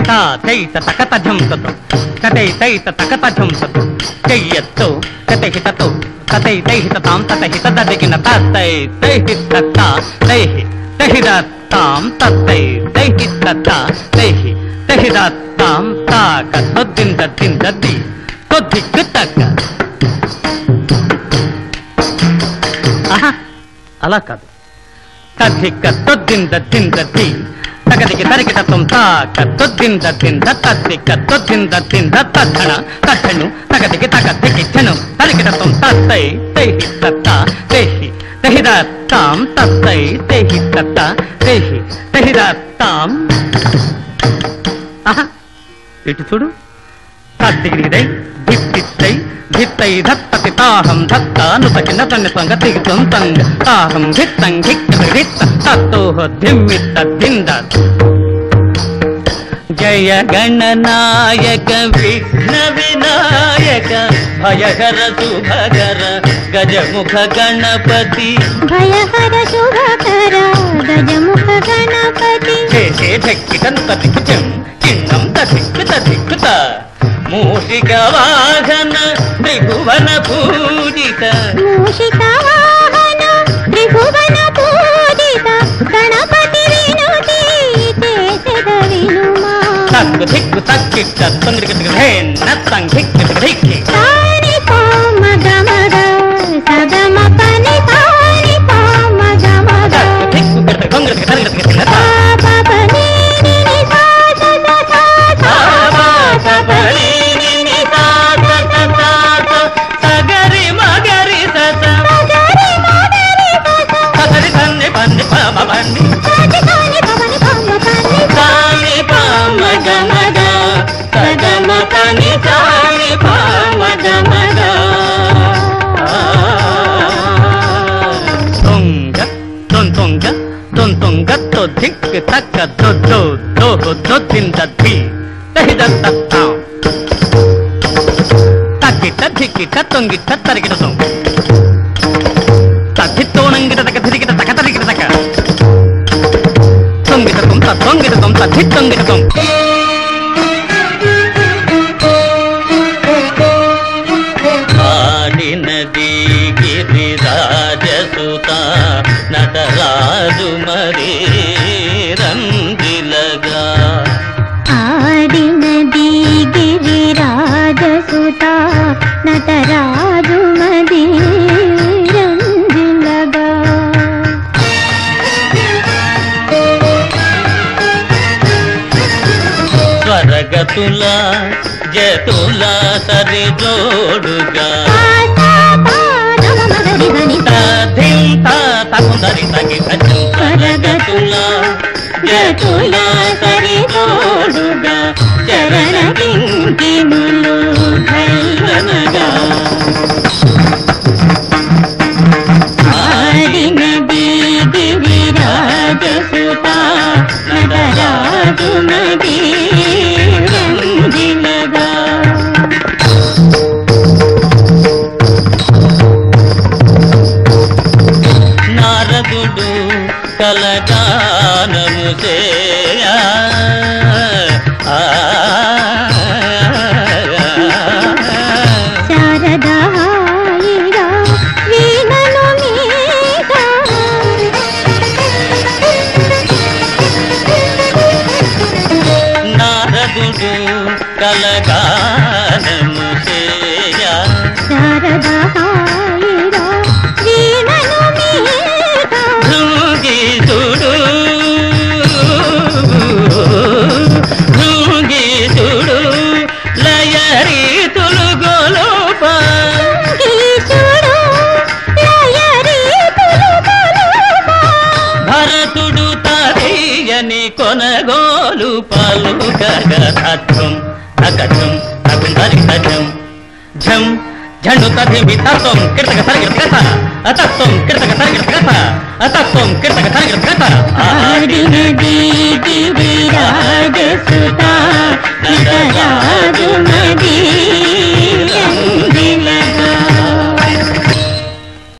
తా తైత తకత ఝంసతో తతై తైత తకత ఝంసతో చెయ్యత్తో తతహితతో తతై తైహిత తాం తతహిత దదిగిన తై తైహిత తా తైహి తహిద తాం తత్తై తైహిత తా తైహి తహిద తాం తాక తొద్దింద దిందది కొద్దిక్కు తక్క ఆహా అలా కాదు తద్దిక్క తొద్దింద దిందది తగదికి తరికిటత్వం తాక తొద్దింద దింద తద్దిక్క తొద్దింద దింద తద్ధణ తద్ధను తగదికి తగ దిగిచ్చను తరికిటత్వం తత్తై తైహి తత్త తేహి తహిద తాం తత్తై తేహి తత్త తేహి తహిద తాం ఆహా ఇటు చూడు తద్దిగిరిదై ధిత్తిత్తై ధిత్తై ధత్తతి తాహం ధత్తాను తగిన తన్ని తంగ దిగుతం తంగ తాహం ధిత్తం ధిక్క ధిత్త తత్తోహ ధిమ్మిత్త ధింద జయ గణనాయక విఘ్న వినాయక భయహర శుభకర గజముఖ గణపతి భయహర శుభకర గజముఖ గణపతి చేసే ధక్కిటంత దిక్కుచం చిన్నం దిక్కుత దిక్కుత మూషిక వాహన త్రిభువన పూజిత మూషిక వాహన త్రిభువన పూజిత గణపతి వినుతి చేసెద వినుమా తక్కు దిక్కు తక్కిట్ట తొంగిడికి ధిన్న తంగిక్కి ధిక్కి తాని పామ గమగ సగమ పని తాని పామ గమగ తక్కు దిక్కు గిడత గొంగిడికి తరిగిడికి తిన్నత పాప నీని ని సా స స సా సా సపరి నిని సాత సాత సగరి మగరి సత సగరి మగరి సస ససరి సన్ని పన్ని పమ పన్ని సాటి తాని పవని పామ పని సాని పామ గమగ సగమ పని సాని పామ గమగ తొంగ తొన్ తొంగ తొన్ తొంగ తో ధిక్ తక్క దో దో దో దో దింద ధి తహిద తత్తాం తక్కిట ధిక్కిట తొంగిట తరిగిట తొంగ తద్ధిత్తోనంగిట తక ధిరిగిట తక తరిగిట తక తొంగిట తొం త తొంగిట తొం త ధి తొంగిట తొం ఆడినది గిరిరాజసుత నటరాజు మరీ రంగిలగా ఆడినది గిరిరాజసుత నటరాజు మది రంజిలగా స్వరగతుల జతుల సరి జోడుగా ధింత తకుందరి తగి అజం స్వరగతుల జతుల సరి జోడుగా చరణ కింకిములు ధైర్యనగా ఆడినది గిరిరాజసుత నటరాజు మది రంజిలగా నారదుడు కలగానము చేయా ఆ, శారదాయిరా వీణను మీట నారదుడు కలగానము చేయా శారదాయిరా వీణను మీట భృంగీతుడు భృంగీతుడు లయరీతులు గొలుప గీతుడు లయరీతులు కొలుపా. భరతుడు తరియని కొనగోలు పలుకగం అగజం అగుందరి సజం ఝం ఝండు తధిమి తత్వం కిడతక సరిగిడ కథ అతత్వం కిడతక సరిగిడ కథ అతత్వం కిడతక సరిగిడ కథ ఆడినది గిరిరాజసుత